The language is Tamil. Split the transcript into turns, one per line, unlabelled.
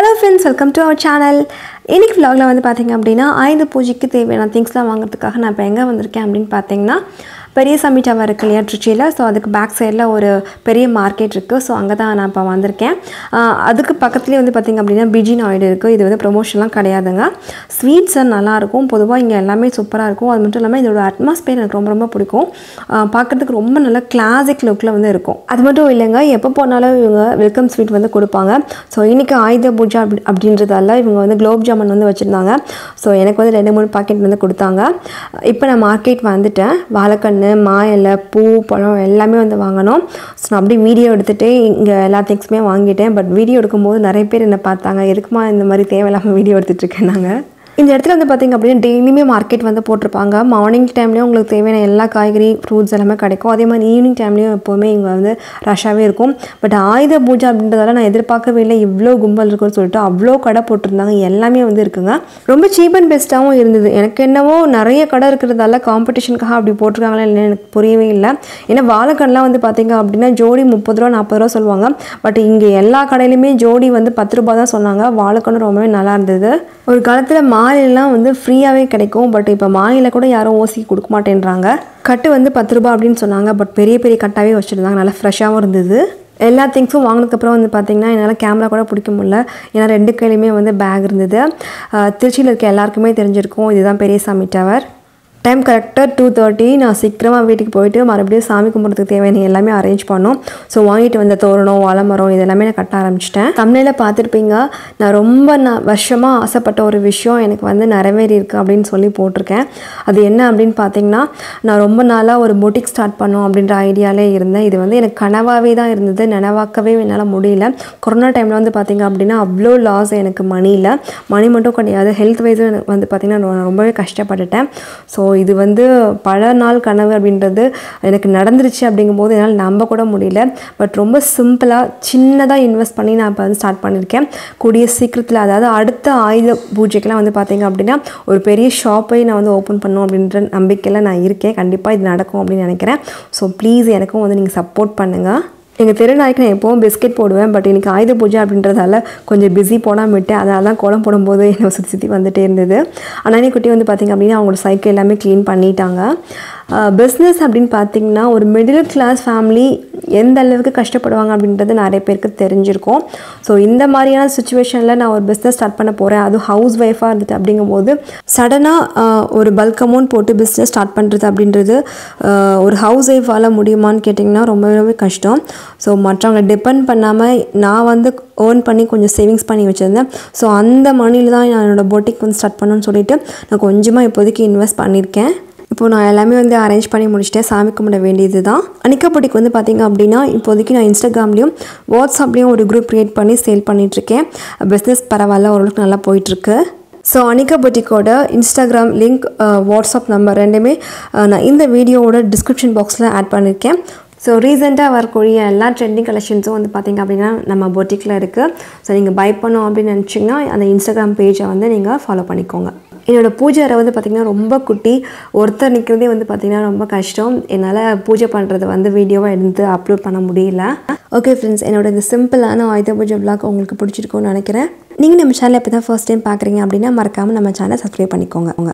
hello friends welcome to our channel இன்னைக்கு vlogல வந்து பார்த்தீங்க அப்படின்னா ஆயுத பூஜைக்கு தேவையான திங்ஸ்லாம் வாங்குறதுக்காக நான் இப்போ எங்கே வந்திருக்கேன் அப்படின்னு பார்த்தீங்கன்னா பெரிய சாமி டவர் இருக்கு இல்லையா ட்ரிச்சியில் ஸோ அதுக்கு பேக் சைடில் ஒரு பெரிய மார்க்கெட் இருக்குது ஸோ அங்கே தான் நான் இப்போ வந்திருக்கேன் ஆஹ் அதுக்கு பக்கத்துலேயே வந்து பார்த்திங்க அப்படின்னா பிஜி நாயுடு இருக்குது இது வந்து ப்ரொமோஷன்லாம் கிடையாதுங்க ஸ்வீட்ஸ் நல்லாயிருக்கும் பொதுவாக இங்கே எல்லாமே சூப்பராக இருக்கும் அது மட்டும் இல்லாமல் இதோட அட்மாஸ்பியர் எனக்கு ரொம்ப ரொம்ப பிடிக்கும் ஆஹ் பார்க்கறதுக்கு ரொம்ப நல்ல கிளாசிக் லுக்கில் வந்து இருக்கும் அது மட்டும் இல்லைங்க எப்போ போனாலும் இவங்க வெல்கம் ஸ்வீட் வந்து கொடுப்பாங்க ஸோ இன்றைக்கி ஆயுத பூஜை அப்படி அப்படின்றதால இவங்க வந்து குலோப் ஜாமுன் வந்து வச்சுருந்தாங்க ஸோ எனக்கு வந்து ரெண்டு மூணு பாக்கெட் வந்து கொடுத்தாங்க இப்போ நான் மார்க்கெட் வந்துட்டேன் வாழைக்கண்ணு மா இலை பூ பழம் எல்லாமே வந்து வாங்கணும் ஸோ நான் அப்படியே வீடியோ எடுத்துகிட்டு இங்கே எல்லா திங்ஸுமே வாங்கிட்டேன் பட் வீடியோ எடுக்கும்போது நிறைய பேர் என்ன பார்த்தாங்க எதுக்குமா இந்த மாதிரி தேவையில்லாமல் வீடியோ எடுத்துகிட்டு இருக்கேன் நாங்கள் இந்த இடத்துல வந்து பார்த்திங்க அப்படின்னா டெய்லியுமே மார்க்கெட் வந்து போட்டிருப்பாங்க மார்னிங் டைம்லேயும் உங்களுக்கு தேவையான எல்லா காய்கறி ஃப்ரூட்ஸ் எல்லாமே கிடைக்கும் அதே மாதிரி ஈவினிங் டைம்லேயும் எப்போவுமே இங்கே வந்து ரஷ்ஷாகவே இருக்கும் பட் ஆயுத பூஜை அப்படின்றதால நான் எதிர்பார்க்கவே இல்லை இவ்வளோ கும்பல் இருக்குன்னு சொல்லிட்டு அவ்வளோ கடை போட்டிருந்தாங்க எல்லாமே வந்து இருக்குங்க ரொம்ப சீப் அண்ட் பெஸ்ட்டாகவும் இருந்தது எனக்கு என்னவோ நிறைய கடை இருக்கிறதால காம்படிஷனுக்காக அப்படி போட்டிருக்காங்களா இல்லைன்னு எனக்கு புரியவே இல்லை ஏன்னா வாழைக்கடலாம் வந்து பார்த்திங்க அப்படின்னா ஜோடி முப்பது ரூபா நாற்பது ரூபா சொல்லுவாங்க பட் இங்கே எல்லா கடையிலுமே ஜோடி வந்து பத்து ரூபா தான் சொன்னாங்க வாழைக்கண்ணு ரொம்பவே நல்லா இருந்தது ஒரு காலத்தில் மாலையெல்லாம் வந்து ஃப்ரீயாகவே கிடைக்கும் பட் இப்போ மாலையில் கூட யாரும் ஓசி கொடுக்க மாட்டேன்றாங்க கட்டு வந்து பத்து ரூபா அப்படின்னு சொன்னாங்க பட் பெரிய பெரிய கட்டாகவே வச்சுருந்தாங்க நல்லா ஃப்ரெஷ்ஷாகவும் இருந்தது எல்லா திங்ஸும் வாங்கினதுக்கப்புறம் வந்து பார்த்திங்கன்னா என்னால் கேமரா கூட பிடிக்க முடியல ஏன்னா ரெண்டு கையிலையுமே வந்து பேக் இருந்தது ஆஹ் திருச்சியில் இருக்க எல்லாருக்குமே தெரிஞ்சிருக்கும் இதுதான் பெரியசாமி டவர் டைம் கரெக்டாக டூ தேர்ட்டி நான் சீக்கிரமாக வீட்டுக்கு போயிட்டு மறுபடியும் சாமி கும்பிட்றதுக்கு தேவையான எல்லாமே அரேஞ்ச் பண்ணோம் ஸோ வாங்கிட்டு வந்த தோரணம் வாழைமரம் இதெல்லாமே நான் கட்ட ஆரம்பிச்சிட்டேன் தமிழில் பார்த்துருப்பீங்க நான் ரொம்ப நான் வருஷமாக ஆசைப்பட்ட ஒரு விஷயம் எனக்கு வந்து நிறைவேறி இருக்கு அப்படின்னு சொல்லி போட்டிருக்கேன் அது என்ன அப்படின்னு பார்த்தீங்கன்னா நான் ரொம்ப நாளாக ஒரு பொட்டிக் ஸ்டார்ட் பண்ணோம் அப்படின்ற ஐடியாலே இருந்தேன் இது வந்து எனக்கு கனவாகவே தான் இருந்தது நினைவாக்கவே என்னால் முடியல கொரோனா டைமில் வந்து பார்த்தீங்க அப்படின்னா அவ்வளோ லாஸ் எனக்கு மணியில் மணி மட்டும் கிடையாது ஹெல்த் வைஸும் எனக்கு வந்து பார்த்திங்கன்னா நான் ரொம்பவே கஷ்டப்பட்டுட்டேன் ஸோ இது வந்து பல நாள் கனவு அப்படின்றது எனக்கு நடந்துருச்சு அப்படிங்கும்போது என்னால் நம்ப கூட முடியல பட் ரொம்ப சிம்பிளாக சின்னதாக இன்வெஸ்ட் பண்ணி நான் இப்போ வந்து ஸ்டார்ட் பண்ணியிருக்கேன் கூடிய சீக்கிரத்தில் அதாவது அடுத்த ஆயுத பூஜைக்கெல்லாம் வந்து பார்த்தீங்க அப்படின்னா ஒரு பெரிய ஷாப்பை நான் வந்து ஓப்பன் பண்ணும் அப்படின்ற நம்பிக்கையில் நான் இருக்கேன் கண்டிப்பாக இது நடக்கும் அப்படின்னு நினைக்கிறேன் ஸோ ப்ளீஸ் எனக்கும் வந்து நீங்கள் சப்போர்ட் பண்ணுங்கள் எங்கள் தெருநாய்க்கு நான் எப்போவும் பிஸ்கெட் போடுவேன் பட் இன்றைக்கி ஆயுத பூஜை அப்படின்றதால கொஞ்சம் பிஸி போடாமல் விட்டேன் அதனால தான் கோலம் போடும்போது என்னை சுற்றி சுற்றி வந்துட்டே இருந்தது அண்ணாணி குட்டி வந்து பார்த்திங்க அப்படின்னா அவங்களோட சைக்கிள் எல்லாமே க்ளீன் பண்ணிட்டாங்க பிஸ்னஸ் அப்படின்னு பார்த்தீங்கன்னா ஒரு மிடில் கிளாஸ் ஃபேமிலி எந்த அளவுக்கு கஷ்டப்படுவாங்க அப்படின்றது நிறைய பேருக்கு தெரிஞ்சிருக்கும் ஸோ இந்த மாதிரியான சுச்சுவேஷனில் நான் ஒரு பிஸ்னஸ் ஸ்டார்ட் பண்ண போகிறேன் அதுவும் ஹவுஸ் ஒய்ஃபாக இருந்துட்டு அப்படிங்கும்போது சடனாக ஒரு பல்க் அமௌண்ட் போட்டு பிஸ்னஸ் ஸ்டார்ட் பண்ணுறது அப்படின்றது ஆஹ், ஒரு ஹவுஸ் ஒய்ஃபால் முடியுமான்னு கேட்டிங்கன்னா ரொம்பவே ரொம்ப கஷ்டம் ஸோ மற்றவங்க டிபெண்ட் பண்ணாமல் நான் வந்து ஏர்ன் பண்ணி கொஞ்சம் சேவிங்ஸ் பண்ணி வச்சுருந்தேன் ஸோ அந்த மணியில் தான் நான் என்னோடய பொட்டிக் வந்து ஸ்டார்ட் பண்ணணும்னு சொல்லிட்டு நான் கொஞ்சமாக இப்போதைக்கு இன்வெஸ்ட் பண்ணியிருக்கேன் இப்போ நான் எல்லாமே வந்து அரேஞ்ச் பண்ணி முடிச்சிட்டேன் சாமி கும்பிட வேண்டியது தான் அனிகா பொட்டிக்கு வந்து பார்த்திங்க அப்படின்னா இப்போதைக்கு நான் இன்ஸ்டாகிராம்லேயும் வாட்ஸ்அப்லேயும் ஒரு குரூப் க்ரியேட் பண்ணி சேல் பண்ணிகிட்ருக்கேன் பிஸ்னஸ் பரவாயில்ல ஓரளவுக்கு நல்லா போயிட்டுருக்கு ஸோ அனிகா பொட்டிக்கோட இன்ஸ்டாகிராம் லிங்க் வாட்ஸ்அப் நம்பர் ரெண்டுமே அஹ், நான் இந்த வீடியோவோட டிஸ்கிரிப்ஷன் பாக்ஸில் ஆட் பண்ணியிருக்கேன் ஸோ ரீசெண்டாக வரக்கூடிய எல்லா ட்ரெண்டிங் கலெக்ஷன்ஸும் வந்து பார்த்திங்க அப்படின்னா நம்ம பொட்டிக்கில் இருக்குது ஸோ நீங்கள் பை பண்ணோம் அப்படின்னு நினச்சிங்கன்னா அந்த இன்ஸ்டாகிராம் பேஜை வந்து நீங்கள் ஃபாலோ பண்ணிக்கோங்க என்னோட பூஜை அறை வந்து பார்த்திங்கன்னா ரொம்ப குட்டி ஒருத்தர் நிற்கிறதே வந்து பார்த்திங்கன்னா ரொம்ப கஷ்டம் என்னால் பூஜை பண்ணுறது வந்து வீடியோவாக எடுத்து அப்லோட் பண்ண முடியல ஓகே ஃப்ரெண்ட்ஸ் என்னோட இந்த சிம்பிளான ஆயுத பூஜை vlog உங்களுக்கு பிடிச்சிருக்கும்னு நினைக்கிறேன் நீங்கள் நம்ம சேனல் இப்போ தான் ஃபர்ஸ்ட் டைம் பார்க்குறீங்க அப்படின்னா மறக்காமல் நம்ம சேனலை சப்ஸ்கிரைப் பண்ணிக்கோங்க